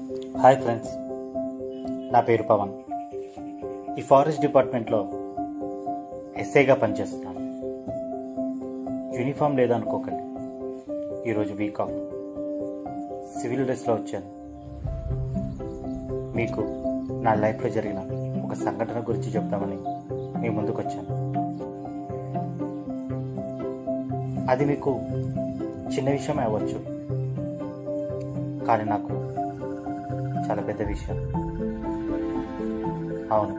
Hi friends నా పేరు పవన్ ఈ ఫారెస్ట్ డిపార్ట్మెంట్లో ఎస్ఐగా పనిచేస్తున్నాను యూనిఫామ్ లేదనుకోకండి ఈరోజు వీక్ ఆఫ్ సివిల్ డ్రెస్లో వచ్చాను మీకు నా లైఫ్లో జరిగిన ఒక సంఘటన గురించి చెప్తామని మీ ముందుకు వచ్చాను అది మీకు చిన్న విషయమే అవ్వచ్చు కానీ నాకు చాలా పెద్ద విషయం అవును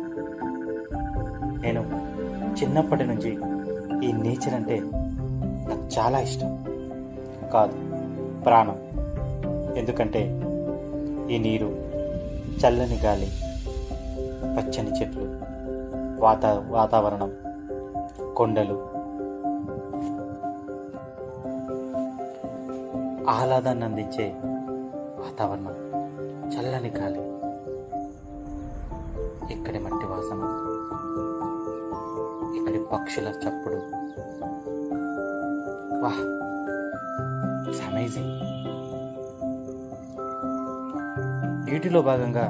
నేను చిన్నప్పటి నుంచి ఈ నేచర్ అంటే నాకు చాలా ఇష్టం కాదు ప్రాణం ఎందుకంటే ఈ నీరు చల్లని గాలి పచ్చని చెట్లు వాత వాతావరణం కొండలు ఆహ్లాదాన్ని అందించే వాతావరణం చల్లని గాలి ఇక్కడి మట్టి వాసన ఇక్కడి పక్షుల చప్పుడు వాహ్ ఇట్స్ అమేజింగ్ డ్యూటీలో భాగంగా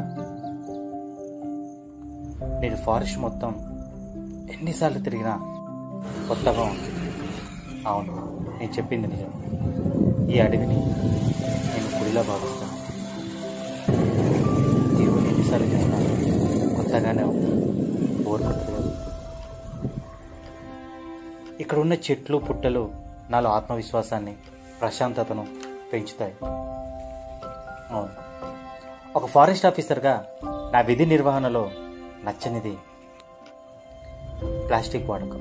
నేను ఫారెస్ట్ మొత్తం ఎన్నిసార్లు తిరిగినా కొత్తగా ఉంది అవును నేను చెప్పింది నిజం ఈ అడవిని నేను గుడిలా భావిస్తాను దేవుని ఎన్నిసార్లు చూసినా కొత్తగానే ఉంది బోర్ కొట్టలేదు ఇక్కడ ఉన్న చెట్లు పుట్టలు నాలో ఆత్మవిశ్వాసాన్ని ప్రశాంతతను పెంచుతాయి అవును ఒక ఫారెస్ట్ ఆఫీసర్గా నా విధి నిర్వహణలో నచ్చనిది ప్లాస్టిక్ వాడకం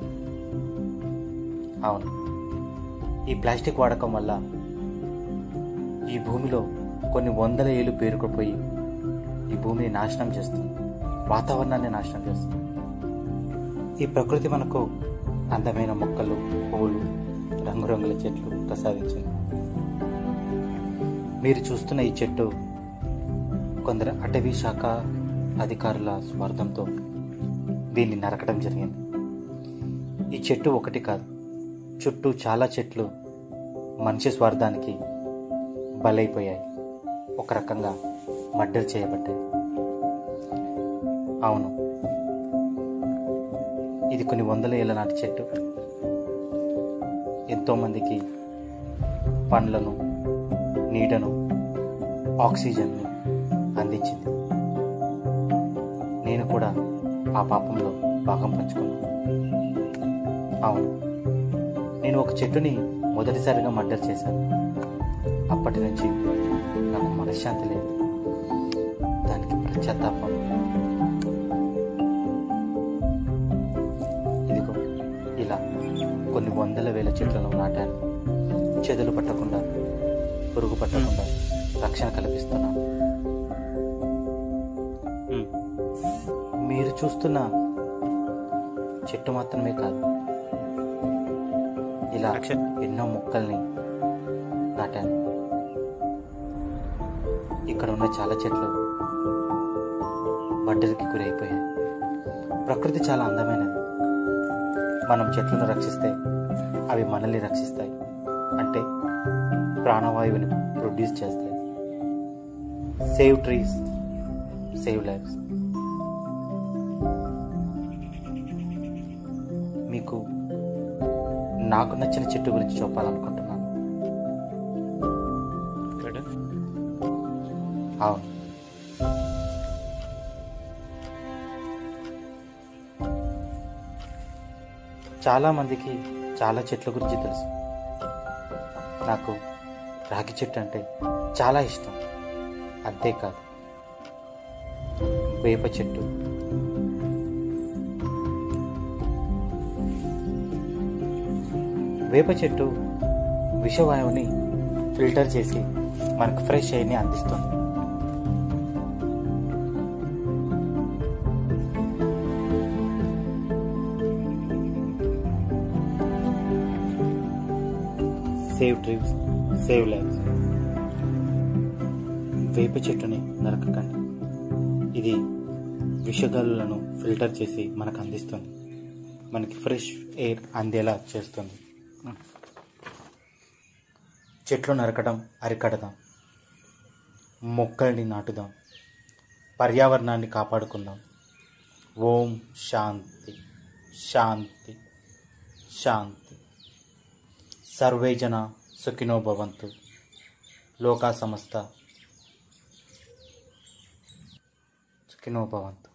అవును ఈ ప్లాస్టిక్ వాడకం వల్ల ఈ భూమిలో కొన్ని వందల ఏళ్ళు పేరుకుపోయి ఈ భూమిని నాశనం చేస్తుంది వాతావరణాన్ని నాశనం చేస్తుంది ఈ ప్రకృతి మనకు అందమైన మొక్కలు పువ్వులు రంగురంగుల చెట్లు ప్రసాదించింది మీరు చూస్తున్న ఈ చెట్టు కొందరు అటవీ శాఖ అధికారుల స్వార్థంతో దీన్ని నరకడం జరిగింది ఈ చెట్టు ఒకటి కాదు చుట్టూ చాలా చెట్లు మనిషి స్వార్థానికి బలైపోయాయి ఒక రకంగా మర్డర్ చేయబడ్డాయి అవును ఇది కొన్ని వందల ఏళ్ళ నాటి చెట్టు ఎంతోమందికి పండ్లను నీడను ఆక్సిజన్ను అందించింది నేను కూడా ఆ పాపంలో భాగం పంచుకున్నాను అవును నేను ఒక చెట్టుని మొదటిసారిగా మర్డర్ చేశాను అప్పటి నుంచి నాకు మనశ్శాంతి లేదు దానికి పశ్చాత్తాపం ఇదిగో ఇలా కొన్ని వందల వేల చెట్లను నాటాను చెదలు పట్టకుండా పురుగు పట్టకుండా రక్షణ కల్పిస్తున్నాను మ్. మీరు చూస్తున్న చెట్టు మాత్రమే కాదు ఇలా ఎన్నో మొక్కల్ని నాటాను ఇక్కడ ఉన్న చాలా చెట్లు బడ్డరికి గురైపోయాయి ప్రకృతి చాలా అందమైనది మనం చెట్లను రక్షిస్తే అవి మనల్ని రక్షిస్తాయి అంటే ప్రాణవాయువుని ప్రొడ్యూస్ చేస్తాయి సేవ్ ట్రీస్ సేవ్ లైఫ్స్ మీకు నాకు నచ్చిన చెట్టు గురించి చెప్పాలనుకుంటున్నాను అవును చాలా మందికి చాలా చెట్ల గురించి తెలుసు నాకు రాగి చెట్టు అంటే చాలా ఇష్టం అంతేకాదు వేప చెట్టు వేప చెట్టు విషవాయువుని ఫిల్టర్ చేసి మనకు ఫ్రెష్ ఎయిర్ని అందిస్తుంది సేవ్ ట్రిప్స్ సేవ్ లైఫ్స్ వేప చెట్టుని నరకకండి ఇది విషగాలులను ఫిల్టర్ చేసి మనకు అందిస్తుంది మనకి ఫ్రెష్ ఎయిర్ అందేలా చేస్తుంది చెట్లు నరకడం అరికడదాం మొక్కల్ని నాటుదాం పర్యావరణాన్ని కాపాడుకుందాం ఓం శాంతి శాంతి శాంతి సర్వే జన సుఖినో భవంతు లోకా సమస్త సుఖినో భవంతు